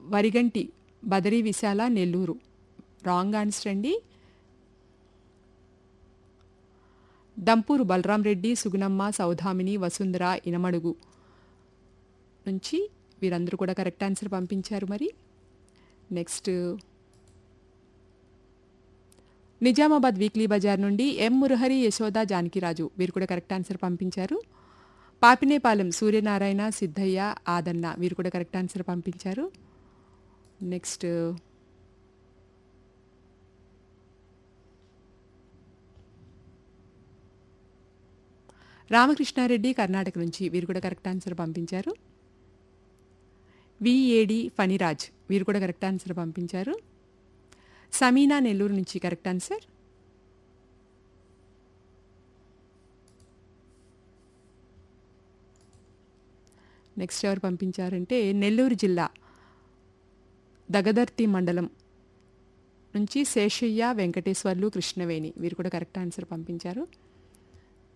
వరిగంటి Badari Visala Nellore wrong answer అండి దంపూరు బలరాం రెడ్డి సుగుణమ్మ సౌధామిని వసుంధర ఇనమడుగు నుంచి వీరందరూ కూడా కరెక్ట్ ఆన్సర్ పంపించారు మరి నెక్స్ట్ నిజామాబాద్ వీక్లీ బజార్ నుండి ఎం మురహరి యశోద జానకిరాజు వీరు కూడా కరెక్ట్ ఆన్సర్ పంపించారు పాపినేపాలెం సూర్యనారాయణ సిద్ధయ్య ఆదన్న వీరు కూడా కరెక్ట్ ఆన్సర్ పంపించారు నెక్స్ట్ రామకృష్ణారెడ్డి కర్ణాటక నుంచి వీరు కూడా కరెక్ట్ ఆన్సర్ పంపించారు విఏడి ఫణిరాజ్ వీరు కూడా కరెక్ట్ ఆన్సర్ పంపించారు సమీనా నెల్లూరు నుంచి కరెక్ట్ ఆన్సర్ నెక్స్ట్ ఎవరు పంపించారంటే నెల్లూరు జిల్లా దగదర్తి మండలం నుంచి శేషయ్య వెంకటేశ్వర్లు కృష్ణవేణి వీరు కూడా కరెక్ట్ ఆన్సర్ పంపించారు